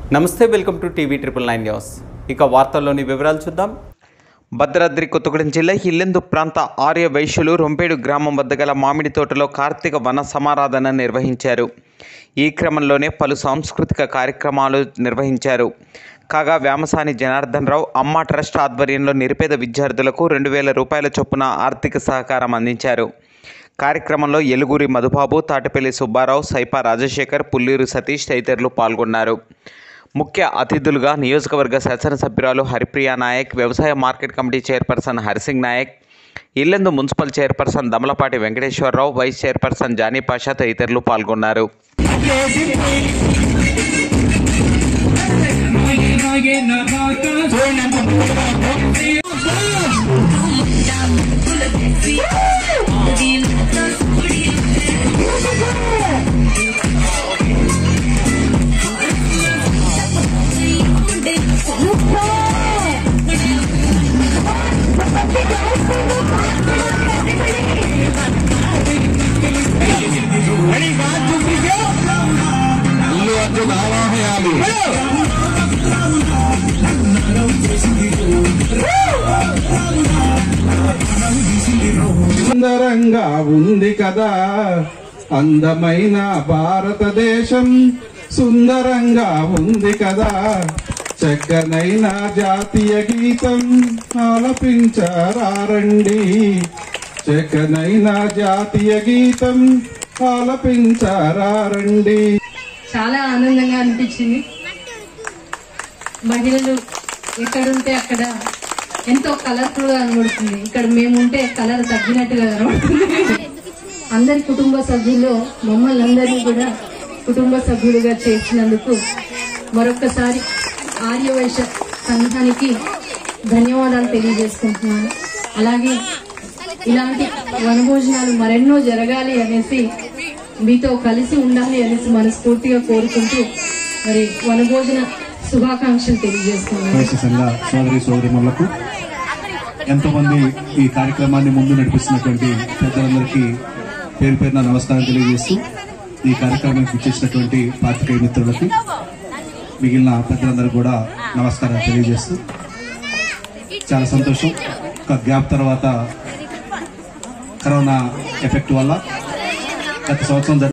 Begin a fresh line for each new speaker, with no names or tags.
నమస్తే welcome to TV triple nine news ఇక వార్తల్లోని వివరాలు చూద్దాం భద్రాద్రి కొత్తగూడెం జిల్లా ఇల్లెందు ప్రాంత ఆర్య వైశ్యులు రొంపేడు గ్రామం వద్ద గల మామిడి తోటలో కార్తీక వన సమారాధన నిర్వహించారు ఈ క్రమంలోనే పలు సాంస్కృతిక కార్యక్రమాలు నిర్వహించారు కాగా వ్యామసాని జనార్దన్ రావు అమ్మ ట్రస్ట్ ఆధ్వర్యంలో నిరుపేద విద్యార్థులకు రెండు వేల రూపాయల చొప్పున ఆర్థిక సహకారం అందించారు కార్యక్రమంలో ఎలుగురి మధుబాబు తాటిపల్లి సుబ్బారావు సైపా రాజశేఖర్ పుల్లూరు సతీష్ తదితరులు పాల్గొన్నారు ముఖ్య అతిథులుగా నియోజకవర్గ శాసనసభ్యురాలు హరిప్రియ నాయక్ వ్యవసాయ market committee chairperson Harisingh Nayak Yellandu municipal chairperson Damalapati Venkateswararao vice chairperson Jani Pasha తదితరులు పాల్గొన్నారు
సుందరంగా ఉంది కదా అందమైన భారతదేశం సుందరంగా ఉంది కదా చక్కనైన జాతీయ గీతం ఆలపించారండి చక్కనైన జాతీయ గీతం ఆలపించారండి
చాలా ఆనందంగా అనిపించింది మహిళలు ఎక్కడుంటే అక్కడ ఎంతో కలర్ఫుల్ గా కనబడుతుంది ఇక్కడ మేము ఉంటే కలర్ తగ్గినట్టుగా కనబడుతుంది అందరి కుటుంబ సభ్యులు మమ్మల్ని అందరినీ కూడా కుటుంబ సభ్యులుగా చేర్చినందుకు మరొక్కసారి ఆర్యవైశ్య సంఘానికి ధన్యవాదాలు తెలియజేసుకుంటున్నాను అలాగే ఇలాంటి వనభోజనాలు మరెన్నో జరగాలి అనేసి మీతో కలిసి ఉండాలి అనేసి మనస్ఫూర్తిగా కోరుకుంటూ మరి వనభోజన శుభాకాంక్షలు తెలియజేస్తున్నాను
వైశ్య సంఘ సోదరి సోదరిమణులకు ఎంతో మంది ఈ కార్యక్రమాన్ని ముందు నడిపిస్తున్నటువంటి పెద్దలందరికీ పేరు పేరున నమస్కారం తెలియజేస్తూ ఈ కార్యక్రమానికి ఇచ్చేసినటువంటి పాత్రికేయ మిత్రులకి మిగిలిన పెద్దలందరూ కూడా నమస్కారం తెలియజేస్తూ చాలా సంతోషం ఒక గ్యాప్ తర్వాత కరోనా ఎఫెక్ట్ వల్ల గత సంవత్సరం జరిగిన